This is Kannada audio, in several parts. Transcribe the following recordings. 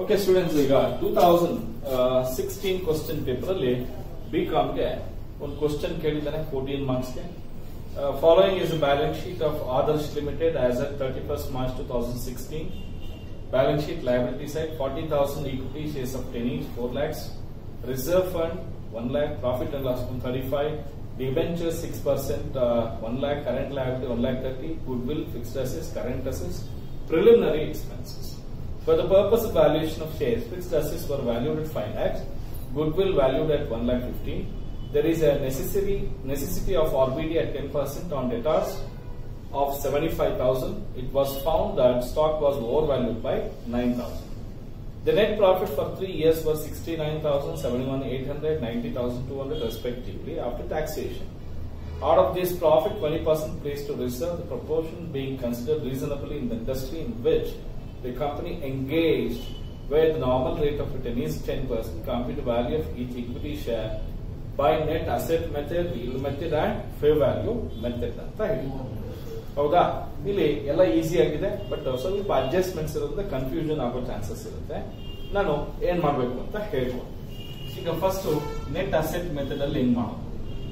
ಓಕೆ ಸ್ಟೂಡೆಂಟ್ಸ್ ಈಗ two thousand sixteen question paper ಅಲ್ಲಿ ಬಿ ಕಾಮ್ಗೆ ಒಂದು question ಕೇಳಿದ್ದಾನೆ fourteen ಮಾರ್ಕ್ಸ್ಗೆ following is balance sheet of Adarsh limited as at thirty first March two thousand sixteen balance sheet liability side forty thousand equity shares of ten each four lakhs reserve fund one lac profit and loss thirty five debenture six percent one lac current liability one lac thirty good will fixed assess current assess preliminary expenses. For the purpose of valuation of shares, fixed assets were valued at 5 lakhs, goodwill valued at 1 lakh 15. There is a necessary necessity of RBD at 10% on debtors of 75,000. It was found that stock was overvalued by 9,000. The net profit for three years was 69,000, 71,800, 90,200 respectively after taxation. Out of this profit, 20% placed to reserve, the proportion being considered reasonably in the industry in which the company engaged, where the normal rate of return is 10%, compute the value of each equity share by net asset method, yield method and fair value method ಅಂತ ಹೇಳಿ ಹೌದಾ ಇಲ್ಲಿ ಎಲ್ಲ ಈಸಿ ಆಗಿದೆ ಬಟ್ ಸ್ವಲ್ಪ ಅಡ್ಜಸ್ಟ್ಮೆಂಟ್ಸ್ ಇರೋದ್ರಿಂದ ಕನ್ಫ್ಯೂಷನ್ ಆಗೋ ಚಾನ್ಸಸ್ ಇರುತ್ತೆ ನಾನು ಏನ್ ಮಾಡ್ಬೇಕು ಅಂತ ಹೇಳ್ಬೋದು ಈಗ ಫಸ್ಟ್ ನೆಟ್ ಅಸೆಟ್ ಮೆಥಡ್ ಅಲ್ಲಿ ಹೆಂಗ್ ಮಾಡೋದು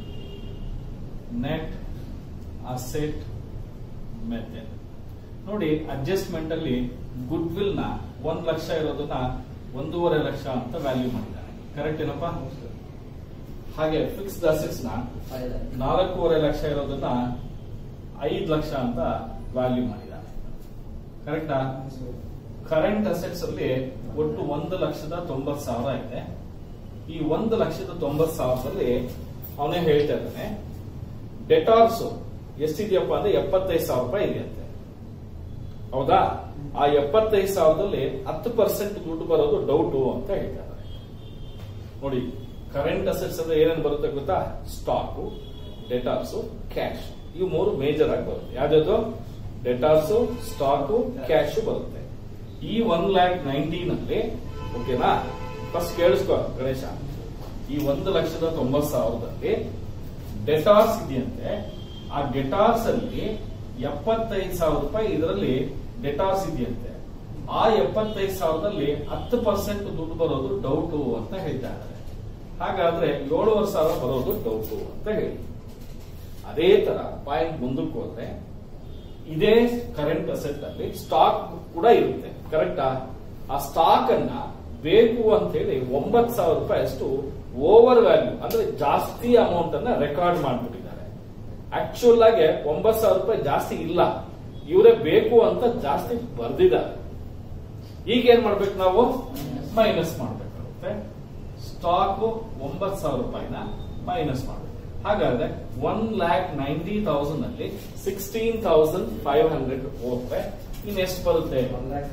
ನೆಟ್ ಅಸೆಟ್ ಮೆಥಡ್ ನೋಡಿ ಅಡ್ಜಸ್ಟ್ಮೆಂಟ್ ಅಲ್ಲಿ ಗುಡ್ ವಿಲ್ ನ ಒಂದ್ ಲಕ್ಷ ಇರೋದನ್ನ ಒಂದೂವರೆ ಲಕ್ಷ ಅಂತ ವ್ಯಾಲ್ಯೂ ಮಾಡಿದ್ದಾರೆ ಕರೆಕ್ಟ್ ಏನಪ್ಪಾ ಹಾಗೆ ಫಿಕ್ಸ್ಡ್ ಅಸೆಟ್ಸ್ ನ ನಾಲ್ಕೂವರೆ ಲಕ್ಷ ಇರೋದನ್ನ ಐದ್ ಲಕ್ಷ ಅಂತ ವ್ಯಾಲ್ಯೂ ಮಾಡಿದ್ದಾರೆ ಕರೆಕ್ಟಾ ಕರೆಂಟ್ ಅಸೆಟ್ಸ್ ಅಲ್ಲಿ ಒಟ್ಟು ಒಂದು ಲಕ್ಷದ ತೊಂಬತ್ ಸಾವಿರ ಇದೆ ಈ ಒಂದು ಲಕ್ಷದ ತೊಂಬತ್ ಸಾವಿರದಲ್ಲಿ ಅವನೇ ಹೇಳ್ತಾ ಇದ್ದಾನೆ ಡೆಟಾರ್ಸ್ ಎಷ್ಟಿದೆಯಪ್ಪ ಅಂದ್ರೆ ಎಪ್ಪತ್ತೈದು ಸಾವಿರ ರೂಪಾಯಿ ಇದೆಯಂತೆ ಹೌದಾ ಆ ಎಪ್ಪತ್ತೈದು ಸಾವಿರದಲ್ಲಿ ಹತ್ತು ಪರ್ಸೆಂಟ್ ದುಡ್ಡು ಬರೋದು ಡೌಟು ಅಂತ ಹೇಳ್ತಾರೆ ನೋಡಿ ಕರೆಂಟ್ ಅಸೆಟ್ಸ್ ಅಂದ್ರೆ ಏನೇನು ಬರುತ್ತೆ ಗೊತ್ತಾ ಸ್ಟಾಕು ಡೆಟಾರ್ಸು ಕ್ಯಾಶ್ ಇವು ಮೂರು ಮೇಜರ್ ಆಗಿ ಬರುತ್ತೆ ಯಾವ್ದು ಡೆಟಾರ್ಸು ಸ್ಟಾಕು ಕ್ಯಾಶ್ ಬರುತ್ತೆ ಈ ಒನ್ ಲ್ಯಾಕ್ ನೈನ್ಟೀನ್ ಅಲ್ಲಿ ಓಕೆನಾ ಫಸ್ಟ್ ಕೇಳಿಸ್ಕೊ ಗಣೇಶ ಈ ಒಂದು ಲಕ್ಷದ ತೊಂಬತ್ ಸಾವಿರದಲ್ಲಿ ಡೆಟಾರ್ಸ್ ಇದೆಯಂತೆ ಆ ಡೆಟಾರ್ಸ್ ಅಲ್ಲಿ ಎಪ್ಪತ್ತೈದು ಸಾವಿರ ರೂಪಾಯಿ ಇದರಲ್ಲಿ ಡೆಟಾರ್ಸ್ ಇದೆಯಂತೆ ಆ ಎಪ್ಪತ್ತೈದು ಸಾವಿರದಲ್ಲಿ ಹತ್ತು ಪರ್ಸೆಂಟ್ ದುಡ್ಡು ಬರೋದು ಡೌಟು ಅಂತ ಹೇಳ್ತಾ ಇದ್ದಾರೆ ಹಾಗಾದ್ರೆ ಏಳುವರೆ ಸಾವಿರ ಬರೋದು ಡೌಟು ಅಂತ ಹೇಳಿ ಅದೇ ತರ ಪಾಯಿಂಟ್ ಮುಂದಕ್ಕೆ ಹೋದ್ರೆ ಇದೇ ಕರೆಂಟ್ ಅಸೆಟ್ ಅಲ್ಲಿ ಸ್ಟಾಕ್ ಕೂಡ ಇರುತ್ತೆ ಕರೆಕ್ಟಾ ಆ ಸ್ಟಾಕ್ ಅನ್ನ ಬೇಕು ಅಂತ ಹೇಳಿ ಒಂಬತ್ ಸಾವಿರ ರೂಪಾಯಿ ಅಷ್ಟು ಓವರ್ ವ್ಯಾಲ್ಯೂ ಅಂದ್ರೆ ಜಾಸ್ತಿ ಅಮೌಂಟ್ ಅನ್ನ ರೆಕಾರ್ಡ್ ಮಾಡ್ಬಿಟ್ಟಿದ್ದಾರೆ ಆಕ್ಚುಲ್ ಆಗಿ ಒಂಬತ್ ಸಾವಿರ ರೂಪಾಯಿ ಜಾಸ್ತಿ ಇಲ್ಲ ಇವರೇ ಬೇಕು ಅಂತ ಜಾಸ್ತಿ ಬರ್ದಿದ್ದಾರೆ ಈಗ ಏನ್ ಮಾಡ್ಬೇಕು ನಾವು ಮೈನಸ್ ಮಾಡ್ಬೇಕಾಗುತ್ತೆ ಸ್ಟಾಕ್ ಒಂಬತ್ ಸಾವಿರ ರೂಪಾಯಿನ ಮೈನಸ್ ಮಾಡಬೇಕು ಹಾಗಾದ್ರೆ ಒನ್ ಲ್ಯಾಕ್ ನೈಂಟಿ ತೌಸಂಡ್ ಅಲ್ಲಿ ಸಿಕ್ಸ್ಟೀನ್ ತೌಸಂಡ್ ಫೈವ್ ಹಂಡ್ರೆಡ್ ಹೋದ್ರೆ ಇನ್ನೆಷ್ಟು ಬರುತ್ತೆ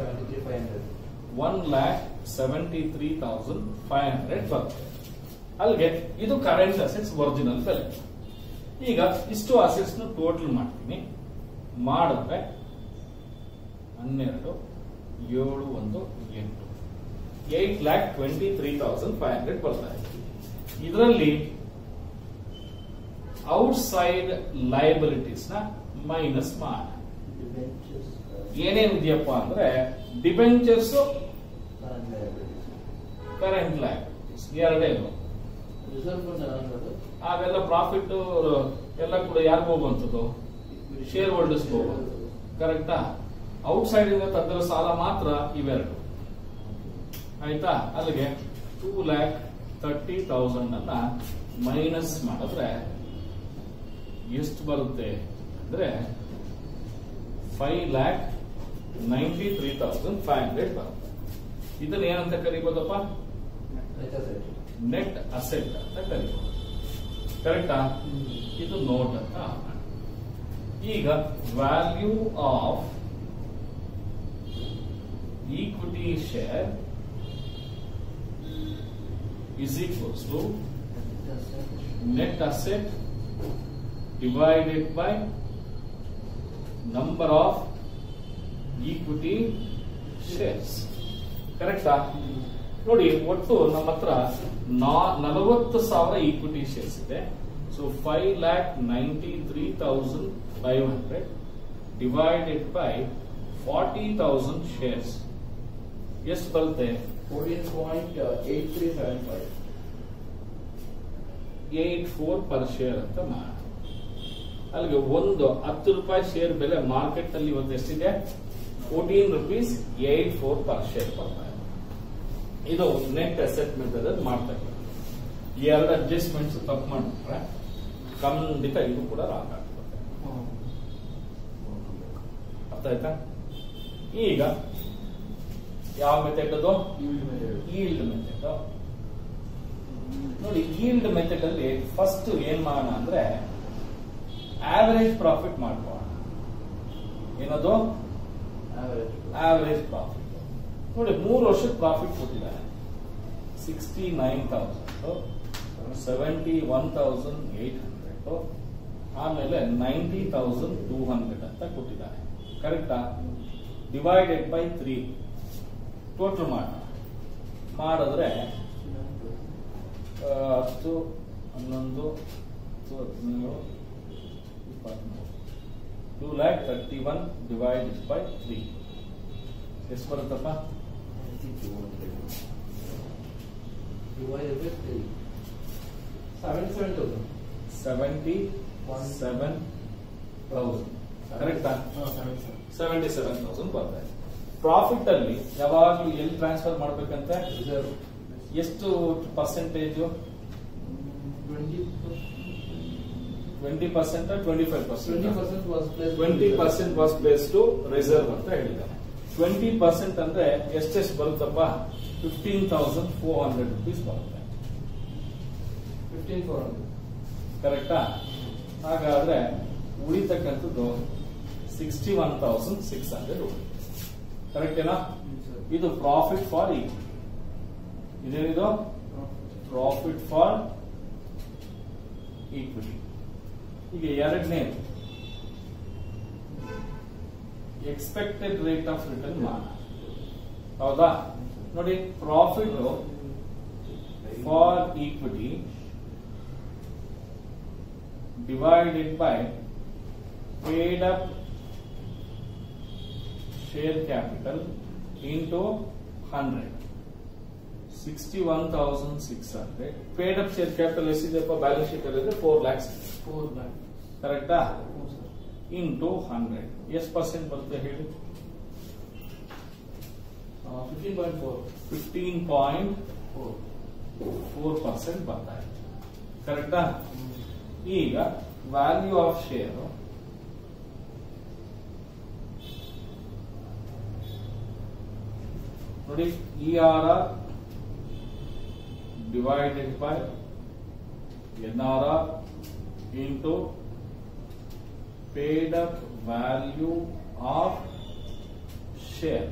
one lakh seventy three thousand five hundred ಬರುತ್ತೆ ಅಲ್ಲಿಗೆ ಇದು ಕರೆಂಟ್ ಅಸೆಟ್ಸ್ ಒರಿಜಿನಲ್ ಬೆಲೆ ಈಗ ಇಷ್ಟು ಅಸೆಟ್ಸ್ ಟೋಟಲ್ ಮಾಡ್ತೀನಿ ಮಾಡಿದ್ರೆ ಹನ್ನೆರಡು ಏಳು ಒಂದು ಎಂಟು eight lakh twenty three thousand five hundred ಬರ್ತಾ ಇದೆ ಇದರಲ್ಲಿ ಔಟ್ಸೈಡ್ ಲಯಬಿಲಿಟೀಸ್ ನ ಮೈನಸ್ ಮಾಡಿ ಏನೇನಿದೆಯಪ್ಪ ಅಂದ್ರೆ ಡಿಬೆಂಚರ್ಸ್ ಕರೆಂಟ್ ಲಯಬಿಲಿಟೀಸ್ ಎರಡೇ ಅವೆಲ್ಲ ಪ್ರಾಫಿಟ್ ಎಲ್ಲ ಕೂಡ ಯಾರಿಗೂ ಹೋಗುವಂಥದ್ದು ಶೇರ್ ಹೋಲ್ಡರ್ಸ್ ಹೋಗುವಂಥದ್ದು ಕರೆಕ್ಟಾ ಔಟ್ ಸೈಡ್ ಇಂದ ತಂದಿರೋ ಸಾಲ ಮಾತ್ರ ಇವೆರಡು ಆಯ್ತಾ ಅಲ್ಲಿಗೆ ಟೂ ಲ್ಯಾಕ್ ತರ್ಟಿ ತೌಸಂಡ್ ಅನ್ನ ಮೈನಸ್ ಮಾಡಿದ್ರೆ ಎಷ್ಟು ಬರುತ್ತೆ ಅಂದ್ರೆ five lakh ninety three thousand five hundred ಬರುತ್ತೆ ಇದನ್ನ ಏನಂತ ಕರಿಬೋದಪ್ಪ ನೆಟ್ ಅಸೆಟ್ ಅಂತ ಕರಿಬಹುದು ಕರೆಕ್ಟಾ ಇದು ನೋಟ್ ಅಂತ ಈಗ value of equity share is equals to net asset divided by number of equity shares ಕರೆಕ್ಟಾ ನೋಡಿ ಒಟ್ಟು ನಮ್ಮ ಹತ್ರ ನಲವತ್ತು ಸಾವಿರ ಈಕ್ವಿಟಿ ಶೇರ್ಸ್ ಇದೆ so five lakh ninety three thousand five hundred divided by forty thousand shares ಎಷ್ಟು ಬರುತ್ತೆ fourteen point eight three seven five eight four per share ಅಂತ ಮಾಡಿ ಅಲ್ಲಿಗೆ ಒಂದು ಹತ್ತು ರೂಪಾಯಿ ಶೇರ್ ಬೆಲೆ ಮಾರ್ಕೆಟ್ ಅಲ್ಲಿ ಇವತ್ತು ಎಷ್ಟಿದೆ fourteen rupees eight four per share ಬರ್ತಾ ಇದೆ ಇದು ನೆಟ್ ಅಸೆಟ್ ಮೆಥಡ್ ಅಲ್ಲಿ ಮಾಡ್ತಾ ಇದ್ದಾರೆ ಈ ಎರಡು ಅಡ್ಜಸ್ಟ್ಮೆಂಟ್ಸ್ ತಪ್ಪು ಮಾಡ್ಬಿಟ್ರೆ ಖಂಡಿತ ಇದು ಕೂಡ ರಾಂಗ್ ಆಗ್ತದೆ ಅರ್ಥ ಆಯ್ತಾ ಈಗ ಯಾವ ಮೆಥಡ್ ಅದು ಈಲ್ಡ್ ಮೆಥಡ್ ನೋಡಿ ಈಲ್ಡ್ ಮೆಥಡ್ ಅಲ್ಲಿ ಫಸ್ಟ್ ಏನ್ ಮಾಡೋಣ ಅಂದ್ರೆ ಆವರೇಜ್ ಪ್ರಾಫಿಟ್ ಮಾಡ್ಕೋಣ ಏನದು ಆವರೇಜ್ ಪ್ರಾಫಿಟ್ ನೋಡಿ ಮೂರು ವರ್ಷದ ಪ್ರಾಫಿಟ್ ಕೊಟ್ಟಿದ್ದಾರೆ sixty nine thousand seventy one thousand eight hundred ಆಮೇಲೆ ನೈಂಟಿ ತೌಸಂಡ್ ಟೂ ಹಂಡ್ರೆಡ್ ಅಂತ ಕೊಟ್ಟಿದ್ದಾರೆ ಕರೆಕ್ಟಾ ಡಿವೈಡೆಡ್ ಬೈ ತ್ರೀ ಟೋಟಲ್ ಮಾಡೋಣ ಮಾಡಿದ್ರೆ ಆ, ಹತ್ತು ಹನ್ನೊಂದು ಹತ್ತು ಹದಿನೇಳು ಇಪ್ಪತ್ತ್ಮೂರು two lakh thirty one divided by three ಎಷ್ಟು ಬರುತ್ತಪ್ಪ seven seven thousand seventy seven thousand ಕರೆಕ್ಟಾ seven seven seventy seven thousand ಬರ್ತಾ ಇದೆ ಪ್ರಾಫಿಟ್ ಅಲ್ಲಿ ಯಾವಾಗಲೂ ಎಲ್ಲಿ ಟ್ರಾನ್ಸ್ಫರ್ ಮಾಡ್ಬೇಕಂತ ರಿಸರ್ವ್ ಎಷ್ಟು percentage twenty twenty percent twenty five twenty percent percent was place twenty percent was place to reserve ಅಂತ ಹೇಳಿದ್ದಾರೆ ಟ್ವೆಂಟಿ ಪರ್ಸೆಂಟ್ ಅಂದ್ರೆ ಎಷ್ಟೆಷ್ಟು ಬರುತ್ತಪ್ಪ fifteen thousand four hundred rupees ಬರುತ್ತೆ ಫಿಫ್ಟೀನ್ ಫೋರ್ ಹಂಡ್ರೆಡ್ ಕರೆಕ್ಟಾ ಹಾಗಾದ್ರೆ ಉಳಿತಕ್ಕಂಥದ್ದು sixty one thousand six hundred ಉಳಿತು ಕರೆಕ್ಟೇನಾ ಇದು ಪ್ರಾಫಿಟ್ ಫಾರ್ ಈ ಇದೇನಿದು ಪ್ರಾಫಿಟ್ ಫಾರ್ ಈಕ್ವಿಟಿ ಈಗ ಎರಡನೇ ಎಕ್ಸ್ಪೆಕ್ಟೆಡ್ ರೇಟ್ ಆಫ್ ರಿಟರ್ನ್ ಮಾಡ ಹೌದಾ ನೋಡಿ profit for equity divided by paid up share capital into 100 61,600 paid up share capital ಎಷ್ಟಿದೆಪ್ಪ ಬ್ಯಾಲೆನ್ಸ್ ಶೀಟ್ ಅಲ್ಲಿ ಫೋರ್ ಲ್ಯಾಕ್ಸ್ ಫೋರ್ ಲ್ಯಾಕ್ ಕರೆಕ್ಟಾ ಇಂಟು ಹಂಡ್ರೆಡ್ ಎಷ್ಟು ಪರ್ಸೆಂಟ್ ಬರುತ್ತೆ ಹೇಳಿ fifteen point four fifteen point four four percent ಬರ್ತಾ ಇದೆ ಕರೆಕ್ಟಾ ಈಗ ವ್ಯಾಲ್ಯೂ ಆಫ್ ಶೇರ್ ನೋಡಿ E R R divided by N R R into paid up value of share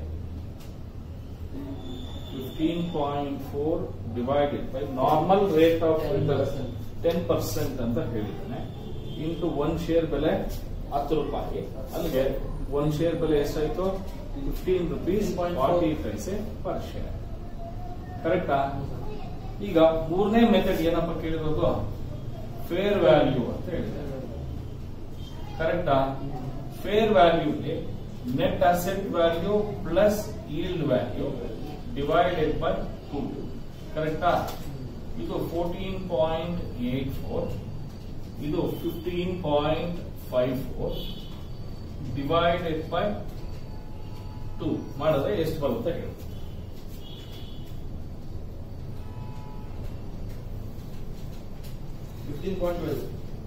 fifteen point four divided by normal rate of return ten percent ಅಂತ ಹೇಳಿದ್ದಾನೆ ಇಂಟು ಒನ್ ಶೇರ್ ಬೆಲೆ ಹತ್ತು ರೂಪಾಯಿ ಅಲ್ಲಿಗೆ ಒನ್ ಶೇರ್ ಬೆಲೆ ಎಷ್ಟಾಯ್ತು fifteen rupees forty paise per share ಕರೆಕ್ಟಾ ಈಗ ಮೂರನೇ ಮೆಥಡ್ ಏನಪ್ಪ ಕೇಳಿರೋದು ಫೇರ್ ವ್ಯಾಲ್ಯೂ ಅಂತ ಹೇಳಿದೆ ಕರೆಕ್ಟಾ ಫೇರ್ ವ್ಯಾಲ್ಯೂಗೆ net asset value plus yield value divided by two ಕರೆಕ್ಟಾ ಇದು ಫೋರ್ಟೀನ್ ಪಾಯಿಂಟ್ ಏಟ್ ಫೋರ್ ಇದು fifteen point five four divided by two ಮಾಡಿದ್ರೆ ಎಷ್ಟು ಬರುತ್ತೆ ಹೇಳಿ ಫಿಫ್ಟೀನ್ ಪಾಯಿಂಟ್ ಟ್ವೆಲ್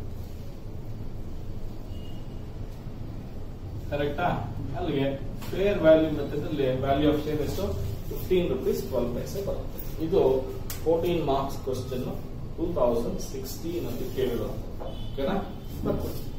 ಕರೆಕ್ಟಾ ಅಲ್ಲಿಗೆ ಫೇರ್ ವ್ಯಾಲ್ಯೂ ಮೆಥಡ್ ಅಲ್ಲಿ ವ್ಯಾಲ್ಯೂ ಆಫ್ ಶೇರ್ ಎಷ್ಟು ಫಿಫ್ಟೀನ್ ರುಪೀಸ್ ಟ್ವೆಲ್ ಪೈಸೆ ಬರುತ್ತೆ ಇದು fourteen marks question two thousand sixteen ಅಂತ ಕೇಳಿರೋ ಓಕೆನಾ ಬರ್ಕೊಳ್ಳಿ